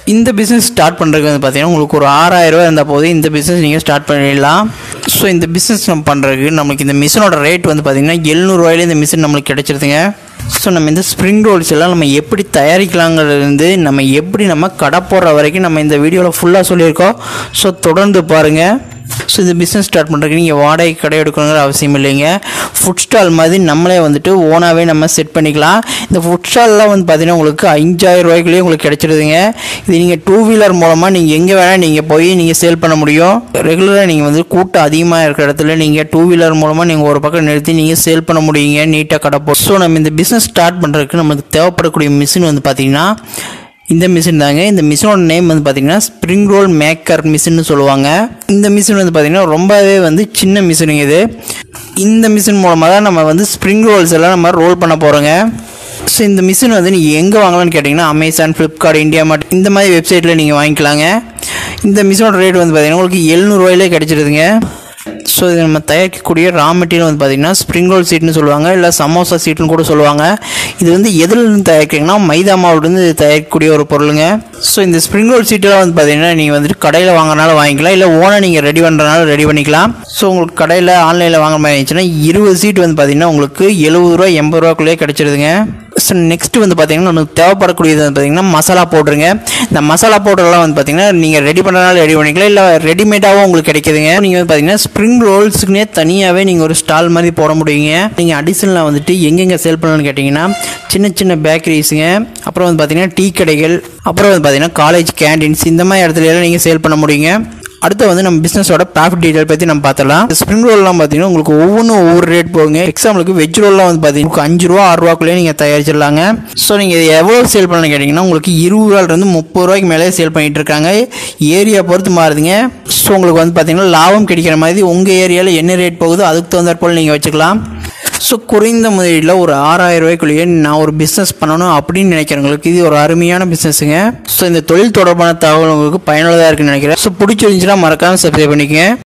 இந்த business start பண்ணுறதுக்கு வந்து பார்த்தீங்கன்னா உங்களுக்கு ஒரு ஆறாயிரம் ரூபாய் இருந்தால் போதும் இந்த பிஸ்னஸ் நீங்கள் ஸ்டார்ட் பண்ணிடலாம் ஸோ இந்த பிஸ்னஸ் நம்ம பண்ணுறதுக்கு நமக்கு இந்த மிஷினோட ரேட் வந்து பார்த்தீங்கன்னா எழுநூறுவாயிலே இந்த மிஷின் நம்மளுக்கு கிடைச்சிருதுங்க ஸோ நம்ம இந்த ஸ்ப்ரிங் ரோல்ஸ் எல்லாம் நம்ம எப்படி தயாரிக்கலாங்கிறது வந்து நம்ம எப்படி நம்ம கடை போடுற வரைக்கும் நம்ம இந்த வீடியோவில் ஃபுல்லாக சொல்லியிருக்கோம் ஸோ தொடர்ந்து பாருங்கள் ஸோ இந்த பிஸ்னஸ் ஸ்டார்ட் பண்ணுறதுக்கு நீங்கள் வாடகை கடை எடுக்கணுங்கிற அவசியம் இல்லைங்க ஃபுட் ஸ்டால் மாதிரி நம்மளே வந்துட்டு ஓனாகவே நம்ம செட் பண்ணிக்கலாம் இந்த ஃபுட் ஸ்டால்லாம் வந்து பார்த்தீங்கன்னா உங்களுக்கு அஞ்சாயிரம் ரூபாய்க்குள்ளேயே உங்களுக்கு கிடைச்சிருதுங்க இது நீங்கள் டூ வீலர் மூலமாக நீங்கள் எங்கே வேணால் நீங்கள் போய் நீங்கள் சேல் பண்ண முடியும் ரெகுலராக நீங்கள் வந்து கூட்டம் அதிகமாக இருக்கிற இடத்துல நீங்கள் டூ வீலர் மூலமாக நீங்கள் ஒரு பக்கம் நிறுத்தி நீங்கள் சேல் பண்ண முடியுங்க நீட்டாக கடை போ ஸோ நம்ம இந்த பிஸ்னஸ் ஸ்டார்ட் பண்ணுறதுக்கு நமக்கு தேவைப்படக்கூடிய மிஷின் வந்து பார்த்திங்கன்னா இந்த மிஷின் தாங்க இந்த மிஷினோட நேம் வந்து பார்த்தீங்கன்னா ஸ்ப்ரிங் ரோல் மேக்கர் மிஷின்னு சொல்லுவாங்க இந்த மிஷின் வந்து பார்த்தீங்கன்னா ரொம்பவே வந்து சின்ன மிஷினுங்க இது இந்த மிஷின் மூலமாக தான் நம்ம வந்து ஸ்ப்ரிங் ரோல்ஸ் எல்லாம் நம்ம ரோல் பண்ண போகிறோங்க ஸோ இந்த மிஷின் வந்து நீங்கள் எங்கே வாங்கலாம்னு கேட்டிங்கன்னா அமேசான் ஃப்ளிப்கார்ட் இந்தியா மார்ட் இந்த மாதிரி வெப்சைட்டில் நீங்கள் வாங்கிக்கலாங்க இந்த மிஷினோட ரேட் வந்து பார்த்தீங்கன்னா உங்களுக்கு எழுநூறுவாயிலே கிடைச்சிருதுங்க ஸோ இது நம்ம தயாரிக்கக்கூடிய ரா மெட்டீரியல் வந்து பார்த்திங்கன்னா ஸ்ப்ரிங் ரோல் சீட்னு சொல்லுவாங்க இல்லை சமோசா சீட்னு கூட சொல்லுவாங்க இது வந்து எதுலேருந்து தயாரிக்கிறீங்கன்னா மைதா மாவுலேருந்து இது தயாரிக்கக்கூடிய ஒரு பொருளுங்க ஸோ இந்த ஸ்ப்ரிங் ரோல் சீட்டெல்லாம் வந்து பார்த்தீங்கன்னா நீங்கள் வந்துட்டு கடையில் வாங்குறனால வாங்கிக்கலாம் இல்லை ஓனாக நீங்கள் ரெடி பண்ணுறனால ரெடி பண்ணிக்கலாம் ஸோ உங்களுக்கு கடையில் ஆன்லைனில் வாங்குற மாதிரி இருந்துச்சுன்னா இருபது சீட் வந்து பார்த்தீங்கன்னா உங்களுக்கு எழுபது ரூபா எண்பது ரூபாக்குள்ளேயே கிடைச்சிருதுங்க ஸோ நெக்ஸ்ட் வந்து பார்த்தீங்கன்னா நமக்கு தேவைப்படக்கூடியது வந்து பார்த்தீங்கன்னா மசாலா பவுடருங்க இந்த மசாலா பவுடர்லாம் வந்து பார்த்தீங்கன்னா நீங்கள் ரெடி பண்ணுறனால ரெடி பண்ணிக்கலாம் இல்லை ரெடிமேடாகவும் உங்களுக்கு கிடைக்குதுங்க நீங்கள் வந்து பார்த்தீங்கன்னா ஸ்ப்ரிங் ரோல்ஸுக்குனே தனியாகவே நீங்கள் ஒரு ஸ்டால் மாதிரி போட முடியுங்க நீங்கள் அடிஷனலாக வந்துட்டு எங்கெங்கே சேல் பண்ணலாம்னு கேட்டிங்கன்னா சின்ன சின்ன பேக்கரிஸுங்க அப்புறம் வந்து பார்த்தீங்கன்னா டீ கடைகள் அப்புறம் வந்து பார்த்தீங்கன்னா காலேஜ் கேண்டீன்ஸ் இந்த மாதிரி இடத்துல எல்லாம் நீங்கள் சேல் பண்ண முடியுங்க அடுத்து வந்து நம்ம பிஸ்னஸோட ப்ராஃபிட் டீடைல் பற்றி நம்ம பார்த்தலாம் ஸ்ப்ரிங் ரோல்லாம் பார்த்தீங்கன்னா உங்களுக்கு ஒவ்வொன்றும் ஒவ்வொரு ரேட் போகுங்க எக்ஸாம்பிளுக்கு வெஜ் ரோல்லாம் வந்து பார்த்தீங்கன்னா உங்களுக்கு அஞ்சு ரூபா ஆறு ரூபாக்குள்ளேயே நீங்கள் தயாரிச்சிடலாங்க ஸோ நீங்கள் இது எவ்வளோ சேல் பண்ணணும் கேட்டிங்கன்னா உங்களுக்கு இருபது ரூபாயிலிருந்து முப்பது ரூபாய்க்கு மேலே சேல் பண்ணிட்டு இருக்காங்க ஏரியா பொறுத்து மாறுதுங்க ஸோ உங்களுக்கு வந்து பார்த்தீங்கன்னா லாபம் கிடைக்கிற மாதிரி உங்கள் ஏரியாவில் என்ன ரேட் போகுதோ அதுக்கு தகுந்தாற் போல் நீங்கள் வச்சுக்கலாம் ஸோ குறைந்த முதலீட்டில் ஒரு ஆறாயிரம் ரூபாய்க்குள்ளேயே நான் ஒரு பிஸ்னஸ் பண்ணணும் அப்படின்னு நினைக்கிறவங்களுக்கு இது ஒரு அருமையான பிஸ்னஸுங்க ஸோ இந்த தொழில் தொடர்பான தகவல் உங்களுக்கு பயனுள்ளதாக இருக்குன்னு நினைக்கிறேன் ஸோ பிடிச்சிருந்துச்சுன்னா மறக்காமல் சப்ஸ்கிரைப் பண்ணிக்கங்க